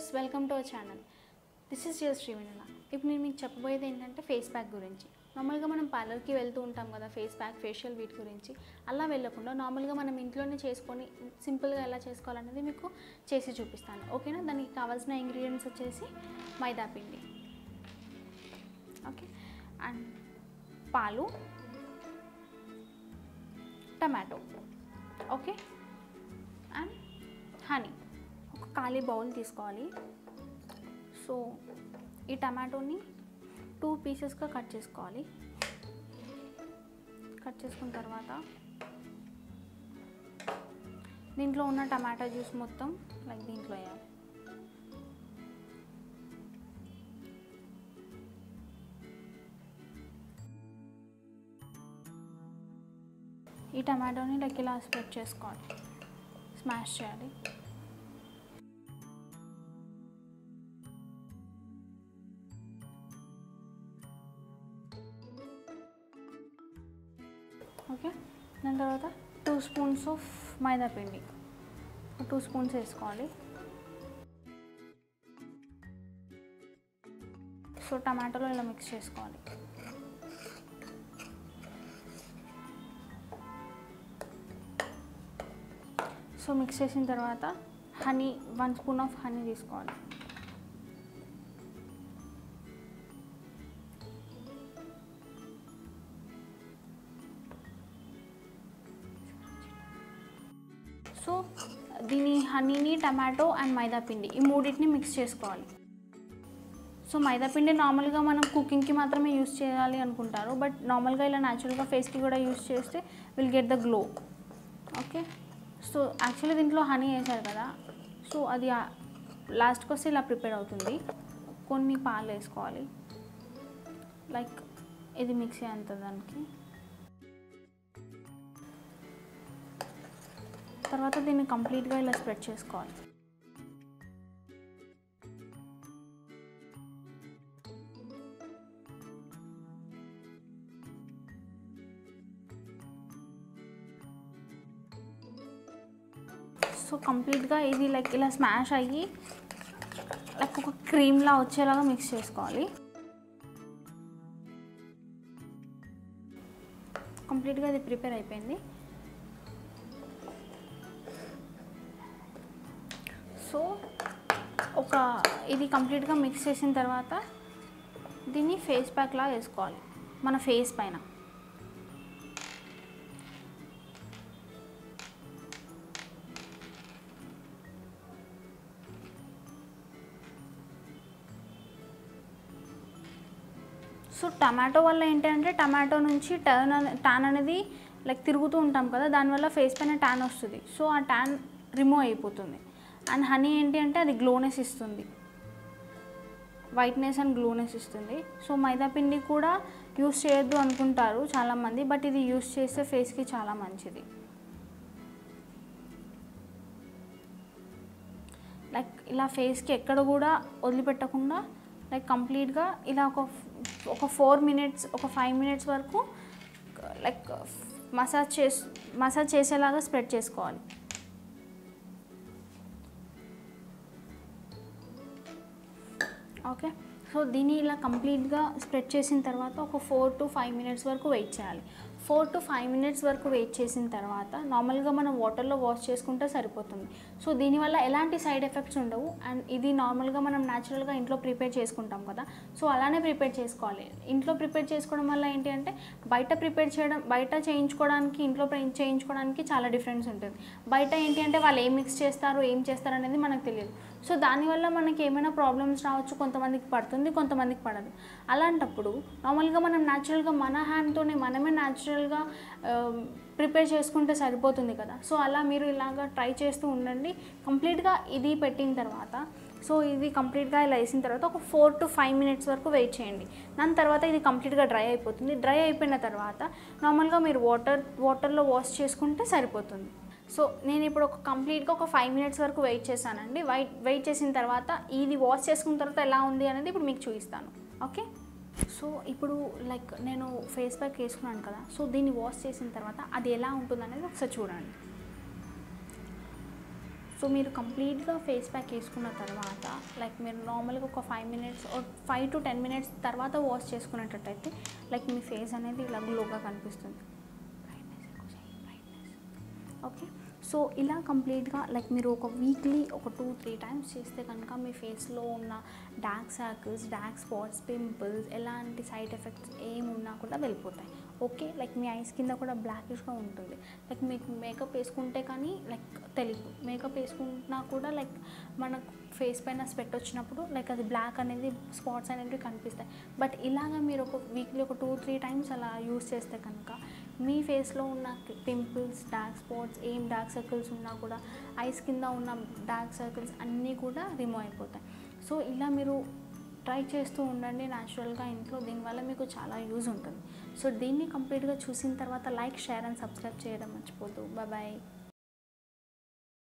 viewers welcome to our channel this is జియర్ శ్రీవినల ఇప్పుడు నేను మీకు చెప్పబోయేది ఏంటంటే ఫేస్ ప్యాక్ గురించి నార్మల్గా మనం పార్లర్కి వెళ్తూ ఉంటాం కదా ఫేస్ ప్యాక్ ఫేషియల్ వీటి గురించి అలా వెళ్ళకుండా నార్మల్గా మనం ఇంట్లోనే చేసుకొని సింపుల్గా ఎలా చేసుకోవాలనేది మీకు చేసి చూపిస్తాను ఓకేనా దానికి కావాల్సిన ఇంగ్రీడియంట్స్ వచ్చేసి మైదా పిండి ఓకే అండ్ పాలు టమాటో ఓకే అండ్ హనీ ఒక ఖాళీ బౌల్ తీసుకోవాలి సో ఈ టమాటోని టూ పీసెస్గా కట్ చేసుకోవాలి కట్ చేసుకున్న తర్వాత దీంట్లో ఉన్న టమాటా జ్యూస్ మొత్తం లైక్ దీంట్లో వేయాలి ఈ టమాటోని లైక్ ఇలా స్ప్రెడ్ చేసుకోవాలి స్మాష్ చేయాలి ఓకే దాని తర్వాత టూ స్పూన్స్ ఆఫ్ మైదా పిండి టూ స్పూన్స్ వేసుకోవాలి సో టమాటోలో ఇలా మిక్స్ చేసుకోవాలి సో మిక్స్ చేసిన తర్వాత honey one spoon of honey తీసుకోవాలి సో దీని హనీని టమాటో అండ్ మైదా పిండి ఈ మూడింటిని మిక్స్ చేసుకోవాలి సో మైదా పిండి నార్మల్గా మనం కుకింగ్కి మాత్రమే యూస్ చేయాలి అనుకుంటారు బట్ నార్మల్గా ఇలా న్యాచురల్గా ఫేస్కి కూడా యూస్ చేస్తే will get the glow okay so actually దీంట్లో హనీ వేసారు కదా సో అది లాస్ట్కి వస్తే ఇలా ప్రిపేర్ అవుతుంది కొన్ని పాలు వేసుకోవాలి లైక్ ఇది మిక్సీ అంత దానికి తర్వాత దీన్ని కంప్లీట్గా ఇలా స్ప్రెడ్ చేసుకోవాలి సో కంప్లీట్గా ఇది లైక్ ఇలా స్మాష్ అయ్యి లైక్ ఒక క్రీమ్లా వచ్చేలాగా మిక్స్ చేసుకోవాలి కంప్లీట్గా ఇది ప్రిపేర్ అయిపోయింది సో ఒక ఇది కంప్లీట్గా మిక్స్ చేసిన తర్వాత దీన్ని ఫేస్ ప్యాక్లా వేసుకోవాలి మన ఫేస్ పైన సో టమాటో వల్ల ఏంటంటే టమాటో నుంచి టర్న్ అనే ట్యాన్ అనేది లైక్ తిరుగుతూ ఉంటాం కదా దానివల్ల ఫేస్ పైన ట్యాన్ వస్తుంది సో ఆ ట్యాన్ రిమూవ్ అయిపోతుంది అండ్ హనీ ఏంటి అంటే అది గ్లోనెస్ ఇస్తుంది వైట్నెస్ అండ్ గ్లోనెస్ ఇస్తుంది సో మైదా పిండి కూడా యూస్ చేయొద్దు అనుకుంటారు చాలామంది బట్ ఇది యూస్ చేస్తే ఫేస్కి చాలా మంచిది లైక్ ఇలా ఫేస్కి ఎక్కడ కూడా వదిలిపెట్టకుండా లైక్ కంప్లీట్గా ఇలా ఒక ఒక ఫోర్ మినిట్స్ ఒక ఫైవ్ మినిట్స్ వరకు లైక్ మసాజ్ చేసి మసాజ్ చేసేలాగా స్ప్రెడ్ చేసుకోవాలి ఓకే సో దీన్ని ఇలా కంప్లీట్గా స్ప్రెడ్ చేసిన తర్వాత ఒక ఫోర్ టు ఫైవ్ మినిట్స్ వరకు వెయిట్ చేయాలి ఫోర్ టు ఫైవ్ మినిట్స్ వరకు వెయిట్ చేసిన తర్వాత నార్మల్గా మనం వాటర్లో వాష్ చేసుకుంటే సరిపోతుంది సో దీనివల్ల ఎలాంటి సైడ్ ఎఫెక్ట్స్ ఉండవు అండ్ ఇది నార్మల్గా మనం న్యాచురల్గా ఇంట్లో ప్రిపేర్ చేసుకుంటాం కదా సో అలానే ప్రిపేర్ చేసుకోవాలి ఇంట్లో ప్రిపేర్ చేసుకోవడం వల్ల ఏంటి అంటే బయట ప్రిపేర్ చేయడం బయట చేయించుకోవడానికి ఇంట్లో ప్రే- చేయించుకోవడానికి చాలా డిఫరెన్స్ ఉంటుంది బయట ఏంటి అంటే వాళ్ళు ఏం మిక్స్ చేస్తారు ఏం చేస్తారు అనేది మనకు తెలియదు సో దానివల్ల మనకి ఏమైనా ప్రాబ్లమ్స్ రావచ్చు కొంతమందికి పడుతుంది కొంతమందికి పడదు అలాంటప్పుడు నార్మల్గా మనం న్యాచురల్గా మన హ్యాండ్తోనే మనమే న్యాచురల్గా ప్రిపేర్ చేసుకుంటే సరిపోతుంది కదా సో అలా మీరు ఇలాగా ట్రై చేస్తూ ఉండండి కంప్లీట్గా ఇది పెట్టిన తర్వాత సో ఇది కంప్లీట్గా ఇలా వేసిన తర్వాత ఒక ఫోర్ టు ఫైవ్ మినిట్స్ వరకు వెయిట్ చేయండి దాని తర్వాత ఇది కంప్లీట్గా డ్రై అయిపోతుంది డ్రై అయిపోయిన తర్వాత నార్మల్గా మీరు వాటర్ వాటర్లో వాష్ చేసుకుంటే సరిపోతుంది సో నేను ఇప్పుడు ఒక కంప్లీట్గా ఒక ఫైవ్ మినిట్స్ వరకు వెయిట్ చేశానండి వెయిట్ వెయిట్ చేసిన తర్వాత ఇది వాష్ చేసుకున్న తర్వాత ఎలా ఉంది అనేది ఇప్పుడు మీకు చూపిస్తాను ఓకే సో ఇప్పుడు లైక్ నేను ఫేస్ ప్యాక్ వేసుకున్నాను కదా సో దీన్ని వాష్ చేసిన తర్వాత అది ఎలా ఉంటుంది అనేది ఒకసారి చూడండి సో మీరు కంప్లీట్గా ఫేస్ ప్యాక్ వేసుకున్న తర్వాత లైక్ మీరు నార్మల్గా ఒక five minutes five to ten minutes తర్వాత వాష్ చేసుకునేటట్టయితే లైక్ మీ ఫేస్ అనేది ఇలా గ్లోగా కనిపిస్తుంది బ్రైట్నెస్ ఎక్కువ చేయి బ్రైట్నెస్ ఓకే సో ఇలా కంప్లీట్గా లైక్ మీరు ఒక వీక్లీ ఒక టూ త్రీ టైమ్స్ చేస్తే కనుక మీ ఫేస్లో ఉన్న dark circles dark spots pimples ఎలాంటి సైడ్ ఎఫెక్ట్స్ ఏమున్నా కూడా వెళ్ళిపోతాయి ఓకే లైక్ మీ ఐస్ కింద కూడా బ్లాకిష్గా ఉంటుంది లైక్ మీకు మేకప్ వేసుకుంటే కానీ లైక్ తెలియదు మేకప్ వేసుకున్నా కూడా లైక్ మనకు ఫేస్ పైన స్వెట్ వచ్చినప్పుడు లైక్ అది బ్లాక్ అనేది స్పాట్స్ అనేవి కనిపిస్తాయి బట్ ఇలాగ మీరు ఒక వీక్లీ ఒక టూ త్రీ టైమ్స్ అలా యూస్ చేస్తే కనుక మీ ఫేస్లో ఉన్న పింపుల్స్ డార్క్ స్పాట్స్ ఏం డార్క్ సర్కిల్స్ ఉన్నా కూడా ఐస్ కింద ఉన్న డార్క్ సర్కిల్స్ అన్నీ కూడా రిమూవ్ అయిపోతాయి సో ఇలా మీరు ట్రై చేస్తూ ఉండండి న్యాచురల్గా ఇంట్లో దీనివల్ల మీకు చాలా యూజ్ ఉంటుంది సో దీన్ని కంప్లీట్గా చూసిన తర్వాత లైక్ షేర్ అండ్ సబ్స్క్రైబ్ చేయడం మర్చిపోద్దు బాయ్